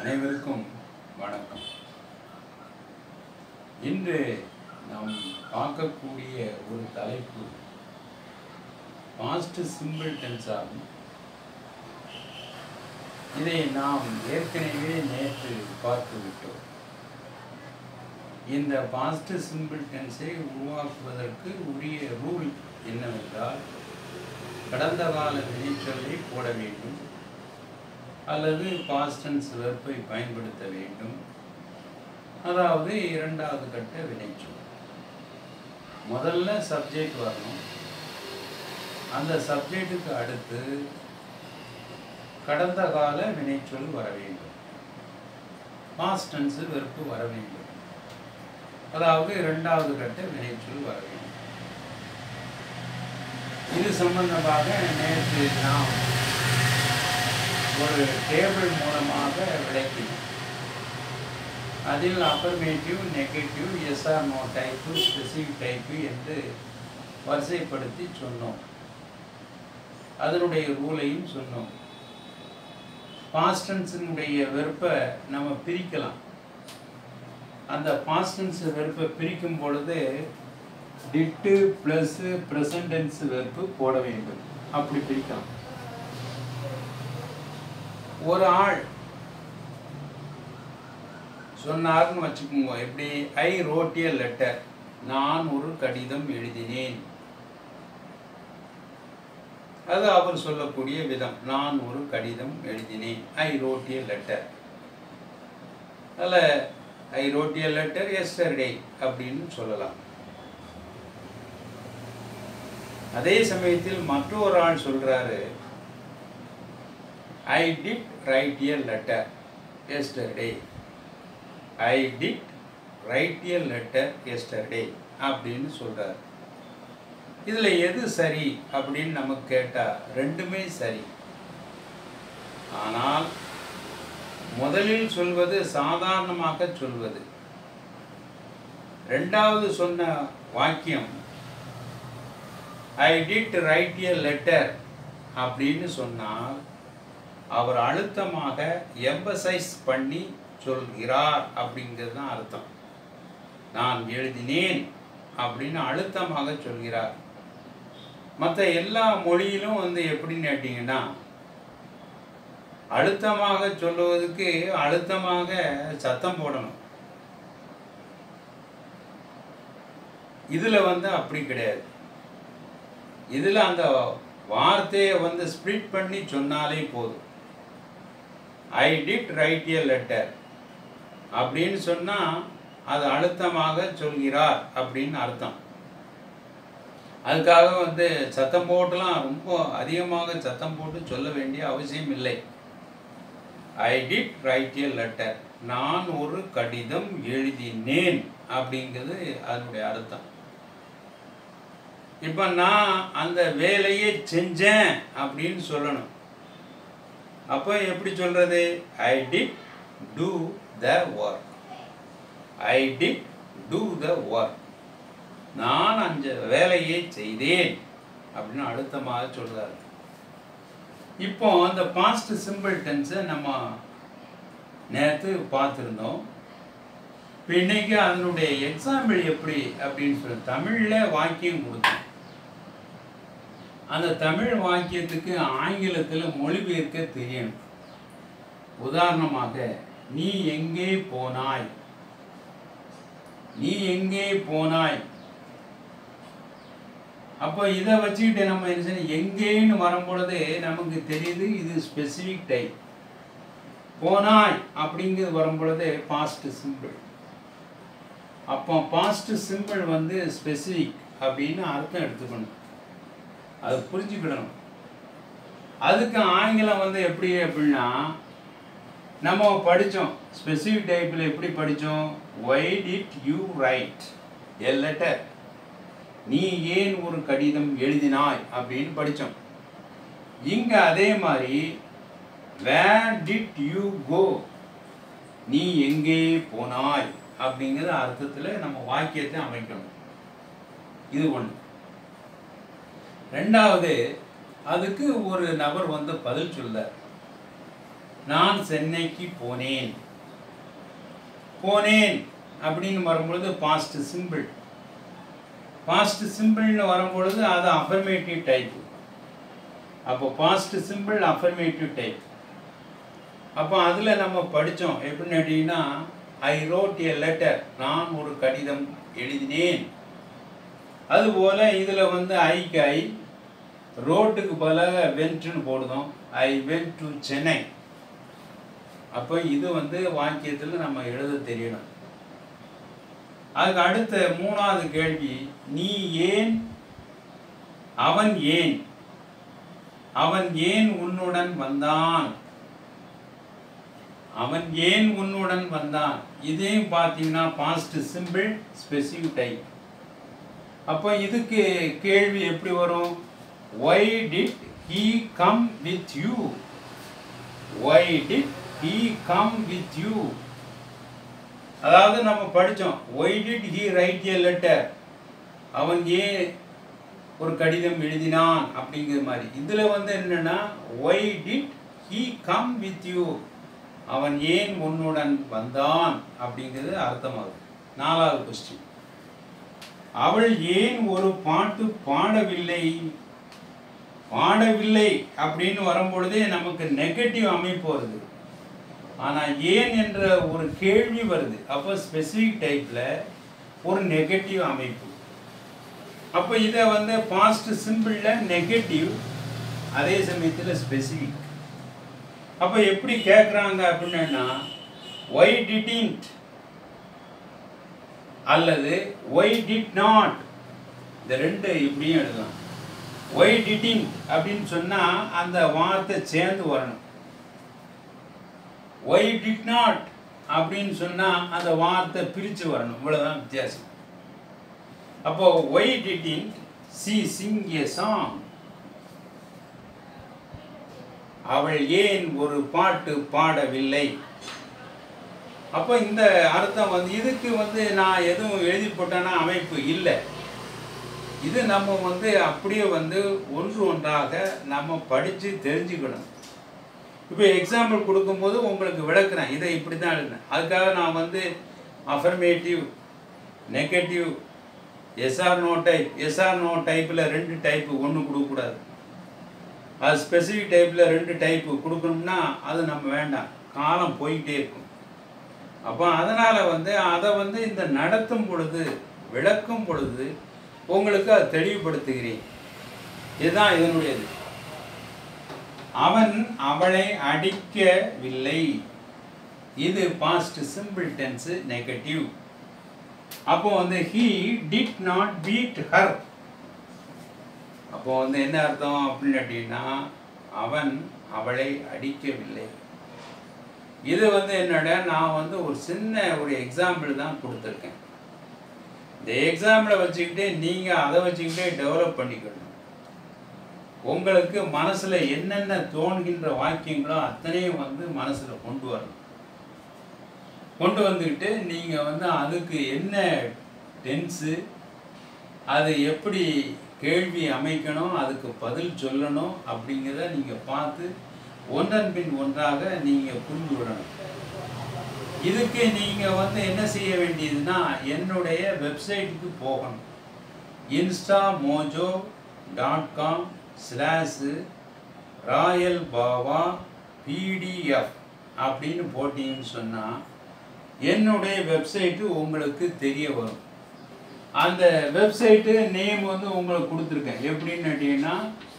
அனைவருக்கும் வணக்கம் இன்று நாம் பார்க்கக்கூடிய ஒரு தலைப்பு பாஸ்ட் சிம்பிள் டென்ஸ் ஆகும் இதை நாம் ஏற்கனவே நேற்று பார்த்து விட்டோம் இந்த பாஸ்ட் சிம்பிள் டென்ஸை உருவாக்குவதற்கு உரிய ரூல் என்னவென்றால் கடந்த கால வினைச்சொல்லை போட வேண்டும் அல்லது பாஸ்டன்ஸ் வெர்பை பயன்படுத்த வேண்டும் அதாவது இரண்டாவது கட்ட வினைச்சொல் முதல்ல சப்ஜெக்ட் வரணும் அந்த சப்ஜெக்ட்டுக்கு அடுத்து கடந்த கால வினைச்சொல் வர வேண்டும் பாஸ்டன்ஸ் வெறுப்பு வர வேண்டும் அதாவது இரண்டாவது கட்ட வினைச்சொல் வர வேண்டும் இது சம்பந்தமாக நேற்று நாம் ஒரு டேபிள் மூலமாக விளக்கினோம் அதில் affirmative negative yes or no type specific type என்று வரிசைப்படுத்தி சொன்னோம் அதனுடைய ரூலையும் சொன்னோம் பாஸ்டன்ஸினுடைய வெறுப்பை நம்ம பிரிக்கலாம் அந்த பாஸ்டன்ஸ் வெறுப்பை பிரிக்கும் பொழுது டிட்டு ப்ளஸ் ப்ரெசன்டென்ஸ் வெறுப்பு போட வேண்டும் அப்படி பிரிக்கலாம் ஒரு ஆள் சொன்னார்னு வச்சுக்கோங்க எப்படி ஐ ரோட்டிய லெட்டர் நான் ஒரு கடிதம் எழுதினேன் அது அவர் சொல்லக்கூடிய விதம் நான் ஒரு கடிதம் எழுதினேன் ஐ ரோட்டிய லெட்டர் அதில் ஐ ரோட்டிய லெட்டர் எஸ்டர்டே அப்படின்னு சொல்லலாம் அதே சமயத்தில் மற்றொரு ஆள் சொல்றாரு I did write a letter yesterday I did write a letter yesterday அப்படின்னு சொல்றாரு இதில் எது சரி அப்படின்னு நமக்கு கேட்டால் ரெண்டுமே சரி ஆனால் முதலில் சொல்வது சாதாரணமாக சொல்வது ரெண்டாவது சொன்ன வாக்கியம் I did write a letter அப்படின்னு சொன்னால் அவர் அழுத்தமாக எம்பசைஸ் பண்ணி சொல்கிறார் அப்படிங்கிறது தான் அர்த்தம் நான் எழுதினேன் அப்படின்னு அழுத்தமாக சொல்கிறார் மற்ற எல்லா மொழியிலும் வந்து எப்படின்னு கேட்டிங்கன்னா அழுத்தமாக சொல்லுவதுக்கு அழுத்தமாக சத்தம் போடணும் இதில் வந்து அப்படி கிடையாது இதில் அந்த வார்த்தையை வந்து ஸ்ப்ளிட் பண்ணி சொன்னாலே போதும் I did write a letter அப்படின்னு சொன்னால் அது அழுத்தமாக சொல்கிறார் அப்படின்னு அர்த்தம் அதுக்காக வந்து சத்தம் போட்டுலாம் ரொம்ப அதிகமாக சத்தம் போட்டு சொல்ல வேண்டிய அவசியம் இல்லை I did write a letter நான் ஒரு கடிதம் எழுதினேன் அப்படிங்கிறது அதனுடைய அர்த்தம் இப்போ நான் அந்த வேலையை செஞ்சேன் அப்படின்னு சொல்லணும் அப்போ எப்படி சொல்றது I did do the work I did do the work நான் அந்த வேலையை செய்தேன் அப்படின்னு அழுத்தமாக சொல்றாரு இப்போ அந்த பாஸ்ட் சிம்பிள் டென்ஸை நம்ம நேற்று பார்த்துருந்தோம் இப்போ இன்னைக்கு அதனுடைய எக்ஸாம்பிள் எப்படி அப்படின்னு சொல்லி தமிழில் வாக்கியம் கொடுத்தோம் அந்த தமிழ் வாக்கியத்துக்கு ஆங்கிலத்தில் மொழிபெயர்க்க தெரியணும் உதாரணமாக நீ எங்கே போனாய் நீ எங்கே போனாய் அப்போ இதை வச்சுக்கிட்டு நம்ம என்ன செய்யணும் எங்கேன்னு வரும்பொழுது நமக்கு தெரியுது இது ஸ்பெசிஃபிக் டைப் போனாய் அப்படிங்கிறது வரும்பொழுது பாஸ்ட் சிம்பிள் அப்போ பாஸ்ட் சிம்பிள் வந்து ஸ்பெசிஃபிக் அப்படின்னு அர்த்தம் எடுத்துக்கணும் அது புரிஞ்சுக்கிடணும் அதுக்கு ஆங்கிலம் வந்து எப்படி அப்படின்னா நம்ம படித்தோம் ஸ்பெசிஃபிக் டைப்பில் எப்படி படித்தோம் why did you write a letter நீ ஏன் ஒரு கடிதம் எழுதினாய் அப்படின்னு படித்தோம் இங்கே அதே மாதிரி வேர் டிட் யூ கோ நீ எங்கே போனாய் அப்படிங்கிற அர்த்தத்தில் நம்ம வாக்கியத்தை அமைக்கணும் இது ஒன்று ரெண்டாவது அதுக்கு ஒரு நபர் வந்து பதில் சொல்ல நான் சென்னைக்கு போனேன் போனேன் அப்படின்னு வரும்பொழுது பாஸ்ட் சிம்பிள் பாஸ்ட் சிம்பிள்னு வரும்பொழுது அது அஃபர்மேட்டிவ் டைப் அப்போ பாஸ்ட் சிம்பிள் அஃபர்மேட்டிவ் டைப் அப்போ அதில் நம்ம படித்தோம் எப்படின்னு கேட்டிங்கன்னா ஐ ரோட் எ லெட்டர் நான் ஒரு கடிதம் எழுதினேன் அதுபோல் இதில் வந்து ஐக்கு ஐ ரோட்டுக்கு பதிலாக வென்ட்னு போடுதோம் ஐ வென்ட் டு சென்னை அப்போ இது வந்து வாக்கியத்தில் நம்ம எழுத தெரியணும் அதுக்கு அடுத்த மூணாவது கேள்வி நீ ஏன் அவன் ஏன் அவன் ஏன் உன்னுடன் வந்தான் அவன் ஏன் உன்னுடன் வந்தான் இதையும் பார்த்தீங்கன்னா பாஸ்ட் சிம்பிள் ஸ்பெசிஃபிக் டைப் அப்போ இதுக்கு கேள்வி எப்படி வரும் why did he come with you why did he come with you அதாவது நம்ம படித்தோம் why did he write a letter அவன் ஏன் ஒரு கடிதம் எழுதினான் அப்படிங்கிற மாதிரி இதில் வந்து என்னன்னா why did he come with you அவன் ஏன் உன்னுடன் வந்தான் அப்படிங்கிறது அர்த்தமாகுது நாலாவது கொஸ்டின் அவள் ஏன் ஒரு பாட்டு பாடவில்லை பாடவில்லை அப்படின்னு வரும்பொழுதே நமக்கு நெகட்டிவ் அமைப்பு வருது ஆனால் ஏன் என்ற ஒரு கேள்வி வருது அப்போ ஸ்பெசிஃபிக் டைப்பில் ஒரு நெகட்டிவ் அமைப்பு அப்போ இதை வந்து பாஸ்ட் சிம்பிளில் நெகட்டிவ் அதே சமயத்தில் ஸ்பெசிஃபிக் அப்போ எப்படி கேட்குறாங்க அப்படின்னா ஒய் டிடின்ட் அல்லது ஒய் டிட் நாட் இந்த ரெண்டு இப்படியும் எழுதலாம் ஒய் டிடின்ட் அப்படின்னு சொன்னால் அந்த வார்த்தை சேர்ந்து வரணும் ஒய் டிட் நாட் அப்படின்னு சொன்னால் அந்த வார்த்தை பிரித்து வரணும் இவ்வளோதான் வித்தியாசம் அப்போ why didn't she sing a song அவள் ஏன் ஒரு பாட்டு பாடவில்லை அப்போ இந்த அர்த்தம் வந்து இதுக்கு வந்து நான் எதுவும் எழுதி போட்டேன்னா அமைப்பு இல்லை இது நம்ம வந்து அப்படியே வந்து ஒன்று ஒன்றாக நம்ம படித்து தெரிஞ்சுக்கணும் இப்போ எக்ஸாம்பிள் கொடுக்கும்போது உங்களுக்கு விளக்குறேன் இதை இப்படி தான் எழுதுனேன் அதுக்காக நான் வந்து affirmative negative yes or no type yes or no டைப்பில் ரெண்டு டைப்பு ஒன்று கொடுக்கக்கூடாது அது ஸ்பெசிஃபிக் டைப்பில் ரெண்டு டைப்பு கொடுக்கணும்னா அது நம்ம வேண்டாம் காலம் போய்கிட்டே இருக்கும் அப்போ அதனால் வந்து அதை வந்து இந்த நடத்தும் பொழுது விளக்கும் பொழுது உங்களுக்கு அதை தெளிவுபடுத்துகிறேன் இதுதான் இதனுடையது அவன் அவளை அடிக்கவில்லை இது பாஸ்ட் சிம்பிள் டென்ஸ் நெகட்டிவ் அப்போ வந்து he did not beat her அப்போ வந்து என்ன அர்த்தம் அப்படின்னு கேட்டீங்கன்னா அவன் அவளை அடிக்கவில்லை இது வந்து என்னோட நான் வந்து ஒரு சின்ன ஒரு எக்ஸாம்பிள் தான் கொடுத்துருக்கேன் இந்த எக்ஸாம்பிளை வச்சுக்கிட்டே நீங்கள் அதை வச்சுக்கிட்டே டெவலப் பண்ணிக்கணும் உங்களுக்கு மனசில் என்னென்ன தோணுகின்ற வாக்கியங்களோ அத்தனையும் வந்து மனசில் கொண்டு வரணும் கொண்டு வந்துக்கிட்டு நீங்கள் வந்து அதுக்கு என்ன டென்ஸு அது எப்படி கேள்வி அமைக்கணும் அதுக்கு பதில் சொல்லணும் அப்படிங்கிறத நீங்கள் பார்த்து ஒன்றன் பின் ஒன்றாக நீங்கள் புரிந்து விடணும் இதுக்கு நீங்கள் வந்து என்ன செய்ய வேண்டியதுன்னா என்னுடைய வெப்சைட்டுக்கு போகணும் Instamojo dot com slash royal Bava PDF அப்படின்னு போட்டிங்கன்னு சொன்னால் என்னுடைய வெப்சைட்டு உங்களுக்கு தெரிய வரும் அந்த வெப்சைட்டு நேம் வந்து உங்களுக்கு கொடுத்துருக்கேன் எப்படின்னு கேட்டீங்கன்னா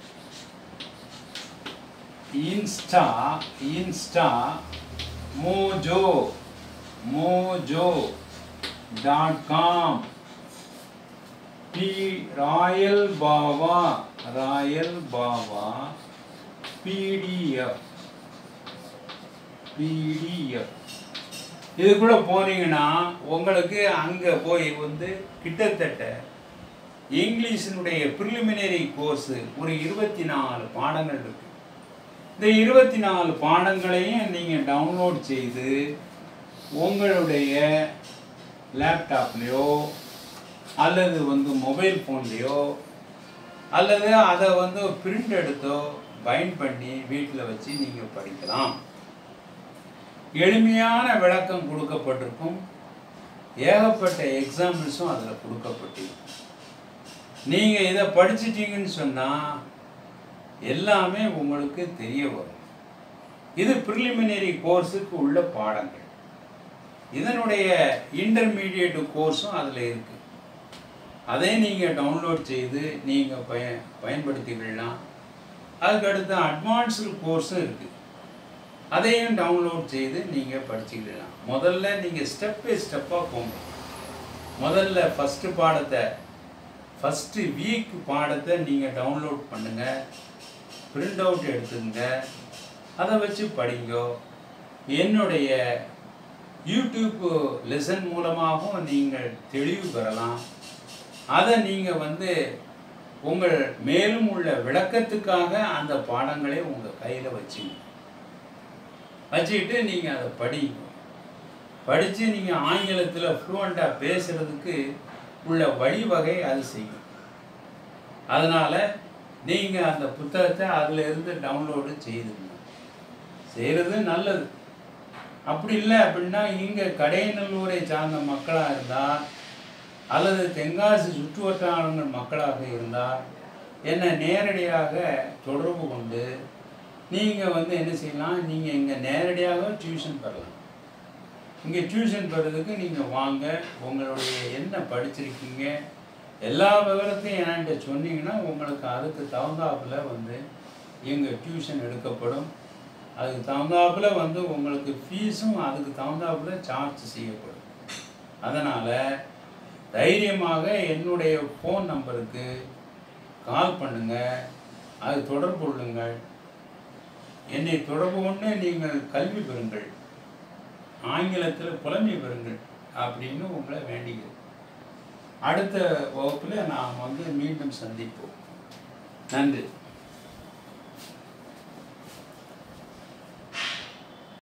insta insta mojo mojo dot com B royal Bava royal Bava PDF PDF இதுக்குள்ளே போனீங்கன்னா உங்களுக்கு அங்கே போய் வந்து கிட்டத்தட்ட இங்கிலீஷினுடைய ப்ரிலிமினரி கோர்ஸு ஒரு இருபத்தி நாலு பாடங்கள் இருக்கு இந்த இருபத்தி நாலு பாடங்களையும் நீங்கள் டவுன்லோட் செய்து உங்களுடைய லேப்டாப்லேயோ அல்லது வந்து மொபைல் ஃபோன்லேயோ அல்லது அதை வந்து பிரிண்ட் எடுத்தோ பைண்ட் பண்ணி வீட்டில் வச்சு நீங்கள் படிக்கலாம் எளிமையான விளக்கம் கொடுக்கப்பட்டிருக்கும் ஏகப்பட்ட எக்ஸாம்பிள்ஸும் அதில் கொடுக்கப்பட்டிருக்கும் நீங்கள் இதை படிச்சிட்டீங்கன்னு சொன்னால் எல்லாமே உங்களுக்கு தெரிய வரும் இது ப்ரிலிமினரி கோர்ஸுக்கு உள்ள பாடங்கள் இதனுடைய இன்டர்மீடியட் கோர்ஸும் அதில் இருக்குது அதை நீங்கள் டவுன்லோட் செய்து நீங்கள் பய பயன்படுத்திக்கலாம் அதுக்கடுத்து அட்வான்ஸ்டு கோர்ஸும் இருக்குது அதையும் டவுன்லோட் செய்து நீங்கள் படிச்சுக்கிடலாம் முதல்ல நீங்கள் ஸ்டெப் பை ஸ்டெப்பாக போங்க முதல்ல ஃபஸ்ட்டு பாடத்தை ஃபஸ்ட்டு வீக் பாடத்தை நீங்கள் டவுன்லோட் பண்ணுங்கள் பிரிண்ட் அவுட் எடுத்துங்க அதை வச்சு படிங்கோ என்னுடைய யூடியூப் லெசன் மூலமாகவும் நீங்கள் தெளிவு பெறலாம் அதை நீங்கள் வந்து உங்கள் மேலும் உள்ள விளக்கத்துக்காக அந்த பாடங்களை உங்கள் கையில் வச்சுங்க வச்சுக்கிட்டு நீங்கள் அதை படிங்க படித்து நீங்கள் ஆங்கிலத்தில் ஃப்ளூவெண்ட்டாக பேசுகிறதுக்கு உள்ள வழிவகை அது செய்யும் அதனால் நீங்கள் அந்த புத்தகத்தை அதில் இருந்து டவுன்லோடு செய்துங்க செய்கிறது நல்லது அப்படி இல்லை அப்படின்னா இங்கே கடையநல்லூரை சார்ந்த மக்களாக இருந்தால் அல்லது தென்காசி சுற்று வட்டாரங்கள் மக்களாக இருந்தால் என்னை நேரடியாக தொடர்பு கொண்டு நீங்கள் வந்து என்ன செய்யலாம் நீங்கள் இங்கே நேரடியாக டியூஷன் பெறலாம் இங்கே டியூஷன் பெறதுக்கு நீங்கள் வாங்க உங்களுடைய என்ன படிச்சிருக்கீங்க எல்லா விவரத்தையும் என்கிட்ட சொன்னீங்கன்னா உங்களுக்கு அதுக்கு தகுந்தாப்புல வந்து எங்கள் டியூஷன் எடுக்கப்படும் அதுக்கு தகுந்தாப்புல வந்து உங்களுக்கு ஃபீஸும் அதுக்கு தகுந்தாப்புல சார்ஜ் செய்யப்படும் அதனால் தைரியமாக என்னுடைய ஃபோன் நம்பருக்கு கால் பண்ணுங்கள் அது தொடர்பு கொள்ளுங்கள் என்னை தொடர்பு கொண்டு நீங்கள் கல்வி பெறுங்கள் ஆங்கிலத்தில் புலமை பெறுங்கள் அப்படின்னு உங்களை வேண்டிக்கிறேன் அடுத்த வகுப்பில் நாம் வந்து மீண்டும் சந்திப்போம் நன்றி